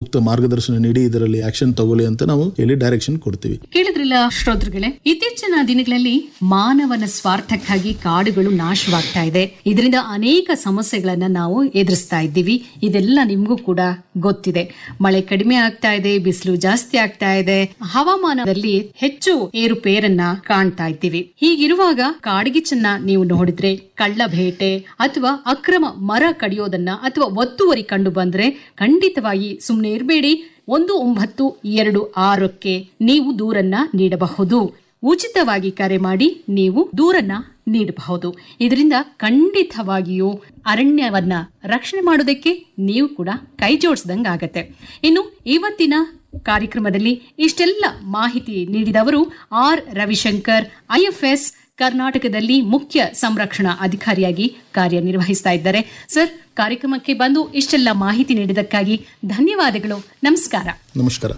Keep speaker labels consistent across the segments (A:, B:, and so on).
A: ಸೂಕ್ತ ಮಾರ್ಗದರ್ಶನ ನೀಡಿ ಇದರಲ್ಲಿ ಆಕ್ಷನ್ ತಗೊಳ್ಳಿ ಅಂತ ನಾವು ಹೇಳಿ ಡೈರೆಕ್ಷನ್ ಕೊಡ್ತೀವಿ
B: ಕೇಳಿದ್ರಲ್ಲ ಶ್ರೋತೃಗಳೇ ಇತ್ತೀಚಿನ ದಿನಗಳಲ್ಲಿ ಮಾನವನ ಸ್ವಾರ್ಥಕ್ಕಾಗಿ ಕಾಡುಗಳು ನಾಶವಾಗ್ತಾ ಇದೆ ಇದರಿಂದ ಅನೇಕ ಸಮಸ್ಯೆಗಳನ್ನ ನಾವು ಎದುರಿಸ್ತಾ ಇದ್ದೀವಿ ಇದೆಲ್ಲ ನಿಮ್ಗೂ ಕೂಡ ಗೊತ್ತಿದೆ ಮಳೆ ಕಡಿಮೆ ಆಗ್ತಾ ಇದೆ ಬಿಸಿಲು ಜಾಸ್ತಿ ಆಗ್ತಾ ಇದೆ ಹವಾಮಾನದಲ್ಲಿ ಹೆಚ್ಚು ಏರುಪೇರನ್ನ ಕಾಣ್ತಾ ಇದ್ದೀವಿ ಹೀಗಿರುವಾಗ ಕಾಡ್ಗಿಚ್ಚನ್ನ ನೀವು ನೋಡಿದ್ರೆ ಕಳ್ಳ ಬೇಟೆ ಅಥವಾ ಅಕ್ರಮ ಮರ ಕಡಿಯೋದನ್ನ ಅಥವಾ ಒತ್ತುವರಿ ಕಂಡು ಬಂದ್ರೆ ಖಂಡಿತವಾಗಿ ಸುಮ್ಮನೆ ಇರಬೇಡಿ ಒಂದು ಒಂಬತ್ತು ಎರಡು ಆರಕ್ಕೆ ನೀವು ದೂರನ್ನ ನೀಡಬಹುದು ಉಚಿತವಾಗಿ ಕರೆ ಮಾಡಿ ನೀವು ದೂರನ್ನ ನೀಡಬಹುದು ಇದರಿಂದ ಖಂಡಿತವಾಗಿಯೂ ಅರಣ್ಯವನ್ನ ರಕ್ಷಣೆ ಮಾಡೋದಕ್ಕೆ ನೀವು ಕೂಡ ಕೈ ಜೋಡಿಸಿದಂಗಾಗತ್ತೆ ಇನ್ನು ಇವತ್ತಿನ ಕಾರ್ಯಕ್ರಮದಲ್ಲಿ ಇಷ್ಟೆಲ್ಲ ಮಾಹಿತಿ ನೀಡಿದವರು ಆರ್ ರವಿಶಂಕರ್ ಐಎಫ್ಎಸ್ ಕರ್ನಾಟಕದಲ್ಲಿ ಮುಖ್ಯ ಸಂರಕ್ಷಣಾ ಅಧಿಕಾರಿಯಾಗಿ ಕಾರ್ಯನಿರ್ವಹಿಸ್ತಾ ಇದ್ದಾರೆ ಸರ್ ಕಾರ್ಯಕ್ರಮಕ್ಕೆ ಬಂದು ಇಷ್ಟೆಲ್ಲ ಮಾಹಿತಿ ನೀಡಿದ್ದಕ್ಕಾಗಿ ಧನ್ಯವಾದಗಳು ನಮಸ್ಕಾರ
A: ನಮಸ್ಕಾರ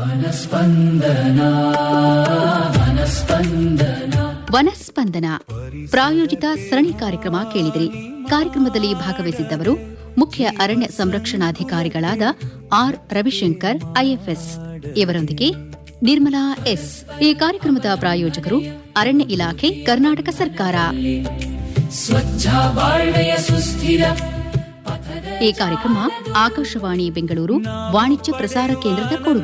C: ವನಸ್ಪಂದನ ಪ್ರಾಯೋಜಿತ ಸರಣಿ ಕಾರ್ಯಕ್ರಮ ಕೇಳಿದಿರಿ ಕಾರ್ಯಕ್ರಮದಲ್ಲಿ ಭಾಗವಹಿಸಿದ್ದವರು ಮುಖ್ಯ ಅರಣ್ಯ ಸಂರಕ್ಷಣಾಧಿಕಾರಿಗಳಾದ ಆರ್ ರವಿಶಂಕರ್ ಐಎಫ್ಎಸ್ ಇವರೊಂದಿಗೆ ನಿರ್ಮಲಾ ಎಸ್ ಈ ಕಾರ್ಯಕ್ರಮದ ಪ್ರಾಯೋಜಕರು ಅರಣ್ಯ ಇಲಾಖೆ ಕರ್ನಾಟಕ ಸರ್ಕಾರ ಈ ಕಾರ್ಯಕ್ರಮ ಆಕಾಶವಾಣಿ ಬೆಂಗಳೂರು ವಾಣಿಜ್ಯ ಪ್ರಸಾರ ಕೇಂದ್ರದ ಕೊಡುಗೆ